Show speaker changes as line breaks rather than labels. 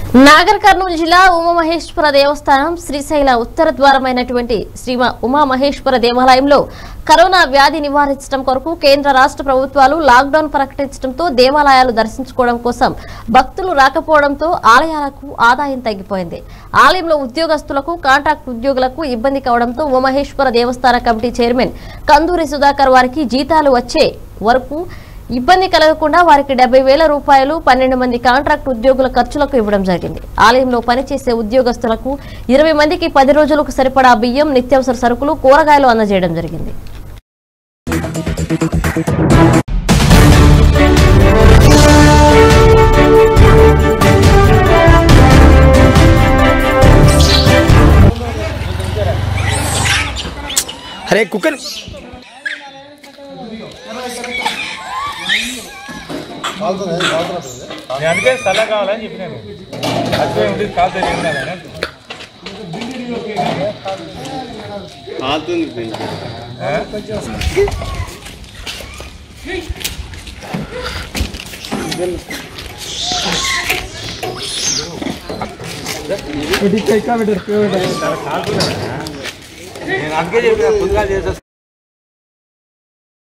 నాగర్ కర్నూలు జిల్లా ఉమామహేశ్వర దేవస్థానం శ్రీశైల ఉత్తర ద్వారమైనటువంటి శ్రీ ఉమామహేశ్వర దేవాలయంలో కరోనా వ్యాధి నివారించడం కొరకు కేంద్ర రాష్ట్ర ప్రభుత్వాలు లాక్డౌన్ ప్రకటించడంతో దేవాలయాలు దర్శించుకోవడం కోసం భక్తులు రాకపోవడంతో ఆలయాలకు ఆదాయం తగ్గిపోయింది ఆలయంలో ఉద్యోగస్తులకు కాంట్రాక్ట్ ఉద్యోగులకు ఇబ్బంది కావడంతో ఉమామహేశ్వర దేవస్థాన కమిటీ చైర్మన్ కందూరి సుధాకర్ వారికి జీతాలు వచ్చే వరకు ఇబ్బంది కలగకుండా వారికి డెబ్బై వేల రూపాయలు పన్నెండు మంది కాంట్రాక్ట్ ఉద్యోగుల ఖర్చులకు ఇవ్వడం జరిగింది ఆలయంలో పనిచేసే ఉద్యోగస్తులకు ఇరవై మందికి పది రోజులకు సరిపడా బియ్యం నిత్యావసర సరుకులు కూరగాయలు అందజేయడం జరిగింది
అరే కుక్కర్
నేను అందుకే సలహా కావాలని చెప్పినాను అట్లే ఉంటుంది కాదు తెలియదు నేను అందుకే చెప్పిన పొద్దుగా చేసేస్తా